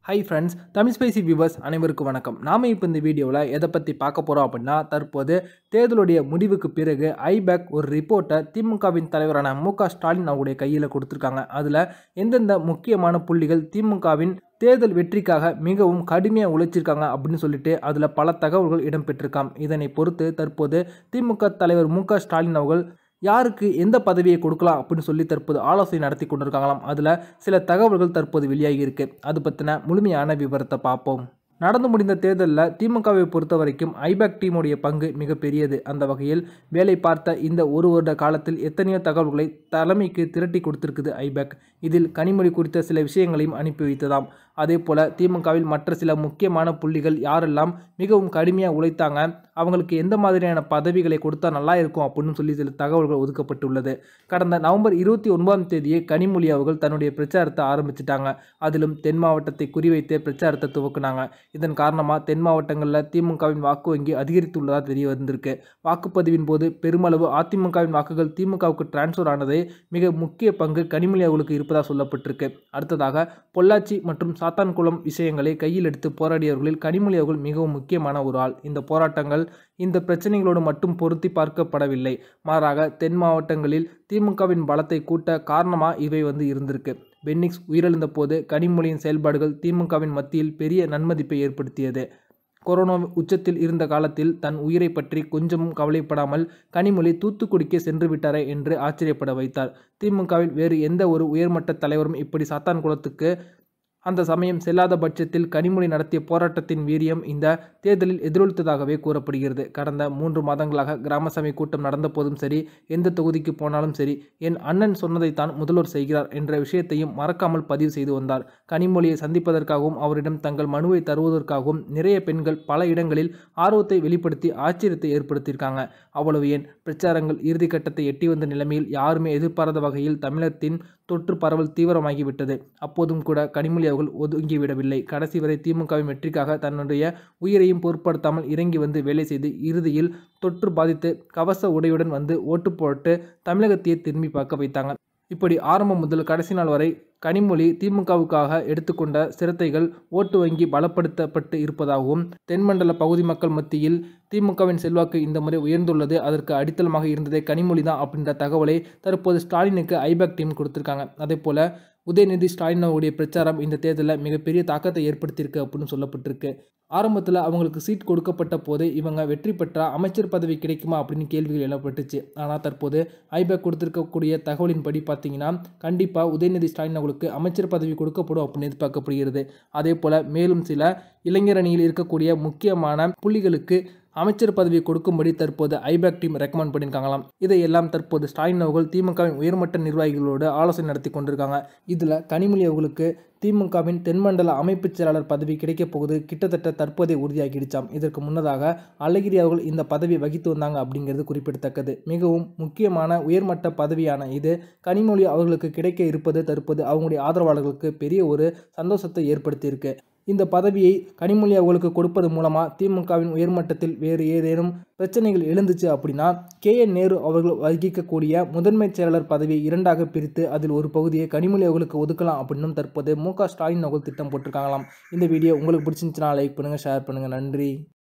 high friends Tamil spicy viewers அனைவருக்கும் வணக்கம் நாம் இப்போ இந்த வீடியோவில் எதை பற்றி பார்க்க போகிறோம் அப்படின்னா தற்போது தேர்தலுடைய முடிவுக்கு பிறகு ஐபேக் ஒரு ரிப்போர்ட்டை திமுகவின் தலைவரான மு க ஸ்டாலின் அவருடைய கையில் கொடுத்துருக்காங்க அதில் எந்தெந்த முக்கியமான புள்ளிகள் திமுகவின் தேர்தல் வெற்றிக்காக மிகவும் கடுமையாக உழைச்சிருக்காங்க அப்படின்னு சொல்லிட்டு அதில் பல தகவல்கள் இடம்பெற்றிருக்காம் இதனை பொறுத்து தற்போது திமுக தலைவர் மு க ஸ்டாலின் அவர்கள் யாருக்கு எந்த பதவியை கொடுக்கலாம் அப்படின்னு சொல்லி தற்போது ஆலோசனை நடத்தி கொண்டிருக்காங்களாம் அதில் சில தகவல்கள் தற்போது வெளியாகி இருக்கு அது பற்றின முழுமையான விவரத்தை பார்ப்போம் நடந்து முடிந்த தேர்தலில் திமுகவை பொறுத்த வரைக்கும் ஐபேக் டீமுடைய பங்கு மிகப்பெரியது அந்த வகையில் வேலை பார்த்த இந்த ஒரு வருட காலத்தில் எத்தனையோ தகவல்களை தலைமைக்கு திரட்டி கொடுத்திருக்குது ஐபேக் இதில் கனிமொழி குறித்த சில விஷயங்களையும் அனுப்பி வைத்ததாம் அதே போல் திமுகவில் மற்ற சில முக்கியமான புள்ளிகள் யாரெல்லாம் மிகவும் கடுமையாக உழைத்தாங்க அவங்களுக்கு எந்த மாதிரியான பதவிகளை கொடுத்தா நல்லா இருக்கும் அப்படின்னு சொல்லி சில தகவல்கள் ஒதுக்கப்பட்டுள்ளது கடந்த நவம்பர் இருபத்தி ஒன்பதாம் தேதியே கனிமொழி அவர்கள் தன்னுடைய பிரச்சாரத்தை ஆரம்பிச்சிட்டாங்க அதிலும் தென் மாவட்டத்தை குறிவைத்தே பிரச்சாரத்தை துவக்குனாங்க இதன் காரணமாக தென் மாவட்டங்களில் திமுகவின் வாக்கு வங்கி அதிகரித்துள்ளதாக தெரிய வந்திருக்கு வாக்குப்பதிவின் போது பெருமளவு அதிமுகவின் வாக்குகள் திமுகவுக்கு டிரான்ஸ்ஃபர் ஆனது மிக முக்கிய பங்கு கனிமொழி அவர்களுக்கு இருப்பதாக சொல்லப்பட்டிருக்கு அடுத்ததாக பொள்ளாச்சி மற்றும் சாத்தான்குளம் விஷயங்களை கையில் எடுத்து போராடியவர்களில் கனிமொழி அவர்கள் மிகவும் முக்கியமான ஒரு ஆள் இந்த போராட்டங்கள் இந்த பிரச்சனைகளோடு மட்டும் பொருத்தி பார்க்கப்படவில்லை மாறாக தென் மாவட்டங்களில் திமுகவின் பலத்தை கூட்ட காரணமாக இவை வந்து இருந்திருக்கு பென்னிக்ஸ் உயிரிழந்த போது கனிமொழியின் செயல்பாடுகள் திமுகவின் மத்தியில் பெரிய நன்மதிப்பை ஏற்படுத்தியது கொரோனா உச்சத்தில் இருந்த காலத்தில் தன் உயிரை பற்றி கொஞ்சமும் கவலைப்படாமல் கனிமொழி தூத்துக்குடிக்கு சென்று விட்டாரே என்று ஆச்சரியப்பட வைத்தார் திமுகவில் வேறு எந்த ஒரு உயர்மட்ட தலைவரும் இப்படி சாத்தான்குளத்துக்கு அந்த சமயம் செல்லாத பட்சத்தில் கனிமொழி நடத்திய போராட்டத்தின் வீரியம் இந்த தேர்தலில் எதிரொலித்ததாகவே கூறப்படுகிறது கடந்த மூன்று மாதங்களாக கிராம சபை கூட்டம் நடந்த போதும் சரி எந்த தொகுதிக்கு போனாலும் சரி என் அண்ணன் சொன்னதைத்தான் முதல்வர் செய்கிறார் என்ற விஷயத்தையும் மறக்காமல் பதிவு செய்து வந்தார் கனிமொழியை சந்திப்பதற்காகவும் அவரிடம் தங்கள் மனுவை தருவதற்காகவும் நிறைய பெண்கள் பல இடங்களில் ஆர்வத்தை வெளிப்படுத்தி ஆச்சரியத்தை ஏற்படுத்தியிருக்காங்க அவ்வளவு ஏன் பிரச்சாரங்கள் இறுதிக்கட்டத்தை எட்டி வந்த நிலைமையில் யாருமே எதிர்பாராத வகையில் தமிழகத்தின் தொற்று பரவல் தீவிரமாகிவிட்டது அப்போதும் கூட கனிமொழி அவர்கள் ஒதுங்கிவிடவில்லை கடைசி வரை திமுகவின் வெற்றிக்காக தன்னுடைய உயிரையும் பொருட்படுத்தாமல் இறங்கி வந்து வேலை செய்து இறுதியில் தொற்று பாதித்து கவச உடையுடன் வந்து ஓட்டு போட்டு தமிழகத்தையே திரும்பி பார்க்க வைத்தாங்க இப்படி ஆரம்பம் முதல் கடைசி நாள் வரை கனிமொழி திமுகவுக்காக எடுத்துக்கொண்ட சிரத்தைகள் ஓட்டு வங்கி பலப்படுத்தப்பட்டு இருப்பதாகவும் தென்மண்டல பகுதி மக்கள் மத்தியில் திமுகவின் செல்வாக்கு இந்த முறை உயர்ந்துள்ளது அதற்கு அடித்தளமாக இருந்ததே கனிமொழி தான் அப்படின்ற தகவலை தற்போது ஸ்டாலினுக்கு ஐபேக் டீம் கொடுத்துருக்காங்க அதே போல் உதயநிதி ஸ்டாலின் அவருடைய பிரச்சாரம் இந்த தேர்தலில் மிகப்பெரிய தாக்கத்தை ஏற்படுத்தியிருக்கு அப்படின்னு சொல்லப்பட்டிருக்கு ஆரம்பத்தில் அவங்களுக்கு சீட் கொடுக்கப்பட்ட போது இவங்க வெற்றி பெற்றால் அமைச்சர் பதவி கிடைக்குமா அப்படின்னு கேள்விகள் எழப்பட்டுச்சு ஆனால் தற்போது ஐபேக் கொடுத்திருக்கக்கூடிய தகவலின்படி பார்த்தீங்கன்னா கண்டிப்பாக உதயநிதி ஸ்டாலின் அவர்களுக்கு அமைச்சர் பதவி கொடுக்கப்படும் அப்படின்னு எதிர்பார்க்கப்படுகிறது அதே போல் மேலும் சில இளைஞர் அணியில் இருக்கக்கூடிய முக்கியமான புள்ளிகளுக்கு அமைச்சர் பதவி கொடுக்கும்படி தற்போது ஐபேக் டீம் ரெக்கமெண்ட் பண்ணியிருக்காங்களாம் இதையெல்லாம் தற்போது ஸ்டாலின் அவர்கள் திமுகவின் உயர்மட்ட நிர்வாகிகளோடு ஆலோசனை நடத்தி கொண்டிருக்காங்க இதில் கனிமொழி அவர்களுக்கு திமுகவின் தென்மண்டல அமைப்புச் செயலாளர் பதவி கிடைக்கப் போகுது கிட்டத்தட்ட தற்போதே உறுதியாகிடுச்சாம் இதற்கு முன்னதாக அழகிரி அவர்கள் இந்த பதவி வகித்து வந்தாங்க அப்படிங்கிறது குறிப்பிடத்தக்கது மிகவும் முக்கியமான உயர்மட்ட பதவியான இது கனிமொழி அவர்களுக்கு கிடைக்க இருப்பது தற்போது அவங்களுடைய ஆதரவாளர்களுக்கு பெரிய ஒரு சந்தோஷத்தை ஏற்படுத்தியிருக்கு இந்த பதவியை கனிமொழி அவர்களுக்கு கொடுப்பது மூலமாக திமுகவின் உயர்மட்டத்தில் வேறு ஏதேனும் பிரச்சனைகள் எழுந்துச்சு அப்படின்னா கே என் நேரு அவர்கள் வகிக்கக்கூடிய முதன்மை செயலாளர் பதவியை இரண்டாக பிரித்து அதில் ஒரு பகுதியை கனிமொழி அவர்களுக்கு ஒதுக்கலாம் அப்படின்னும் தற்போது மு க ஸ்டாலின் அவர்கள் திட்டம் போட்டிருக்காங்களாம் இந்த வீடியோ உங்களுக்கு பிடிச்சிருந்துச்சுன்னா லைக் பண்ணுங்கள் ஷேர் பண்ணுங்கள் நன்றி